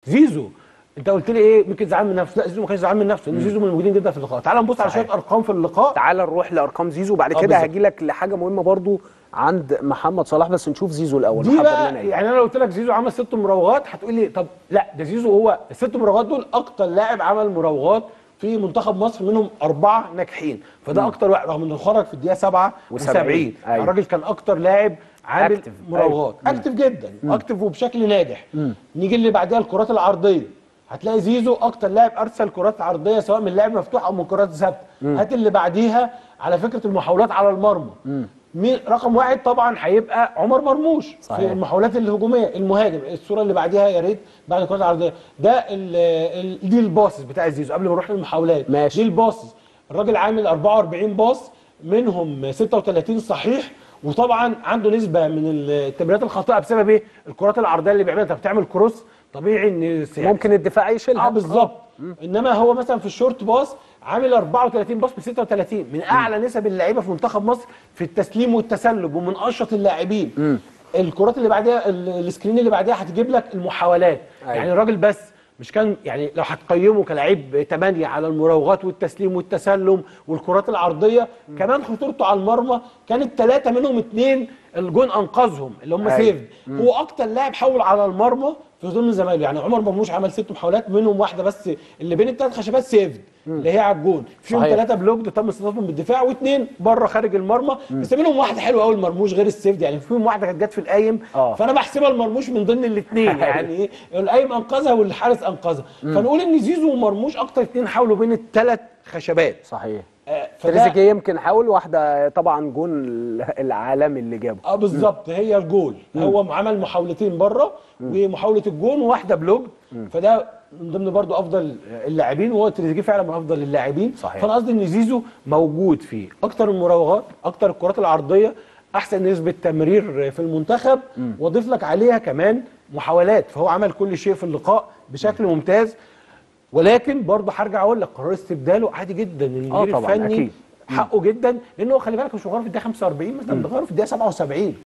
زيزو انت قلت لي ايه ممكن زعلان من نفسه لا زيزو ما كانش زعلان من نفسه لان زيزو من الموجودين جدا في اللقاء تعال نبص على صحيح. شويه ارقام في اللقاء تعال نروح لارقام زيزو بعد آه، كده بالظبط. هاجي لك لحاجه مهمه برضو عند محمد صلاح بس نشوف زيزو الاول دي محضر بقى لنا إيه؟ يعني انا لو قلت لك زيزو عمل ست مراوغات هتقول لي طب لا ده زيزو هو الست مراوغات دول اكتر لاعب عمل مراوغات في منتخب مصر منهم اربعه ناجحين فده اكتر واحد رغم انه خرج في الدقيقه 77 أيوة. يعني الراجل كان اكتر لاعب عامل أكتف. مراوغات أيوة. اكتف جدا اكتف وبشكل ناجح نيجي اللي بعدها الكرات العرضيه هتلاقي زيزو اكتر لاعب ارسل كرات عرضيه سواء من لاعب مفتوح او من كرات ثابته هات اللي بعديها على فكره المحاولات على المرمى مين رقم واحد طبعا هيبقى عمر مرموش صحيح. في المحاولات الهجوميه المهاجم الصوره اللي بعديها يا ريت بعد الكرات العرضيه ده ال ال دي الباصز بتاع زيزو قبل ما نروح للمحاولات ماشي. دي الباصز الراجل عامل 44 باص منهم 36 صحيح وطبعا عنده نسبه من التمريرات الخاطئه بسبب ايه الكرات العرضيه اللي بيعملها انت بتعمل كروس طبيعي ان يعني ممكن الدفاع يشيلها اه بالظبط انما هو مثلا في الشورت باص عامل 34 باص ب 36 من اعلى نسب اللعيبه في منتخب مصر في التسليم والتسلب ومن اشط اللاعبين الكرات اللي بعدها ال- السكرين اللي بعدها هتجيب لك المحاولات أيوة. يعني الراجل بس مش كان يعني لو هتقيمه كلاعب 8 على المراوغات والتسليم والتسلم والكرات العرضيه كمان خطورته على المرمى كانت ثلاثه منهم اثنين الجون انقذهم اللي هم أيوة. سيفد هو اكتر لاعب حول على المرمى في ضمن زمايله يعني عمر مرموش عمل ست محاولات منهم واحده بس اللي بين الثلاث خشبات سيفد اللي هي على الجون فيهم صحيح. ثلاثه بلوكد تم استضافهم بالدفاع واثنين بره خارج المرمى بس منهم واحده حلوه قوي المرموش غير السيفد يعني فيهم واحده كانت جت في القايم آه. فانا بحسبها المرموش من ضمن الاثنين يعني ايه القايم انقذها والحارس انقذها فنقول ان زيزو ومرموش اكتر اثنين حاولوا بين الثلاث خشبات صحيح آه، فده- تريزيجيه يمكن حاول واحده طبعا جون العالمي اللي جابه اه بالظبط هي الجول هو عمل محاولتين بره ومحاوله الجون وواحده بلوج فده من ضمن برضو افضل اللاعبين وهو تريزيجيه فعلا من افضل اللاعبين صحيح. فانا قصدي ان زيزو موجود في اكتر المراوغات اكتر الكرات العرضيه احسن نسبه تمرير في المنتخب واضيف لك عليها كمان محاولات فهو عمل كل شيء في اللقاء بشكل ممتاز ولكن برضه هرجع اقول لك قرار استبداله عادي جدا المدير طبعاً، الفني أكيد. حقه جدا لانه خلي بالك مش مغيره في الدقيقه 45 مثلا ده غيره في الدقيقه 77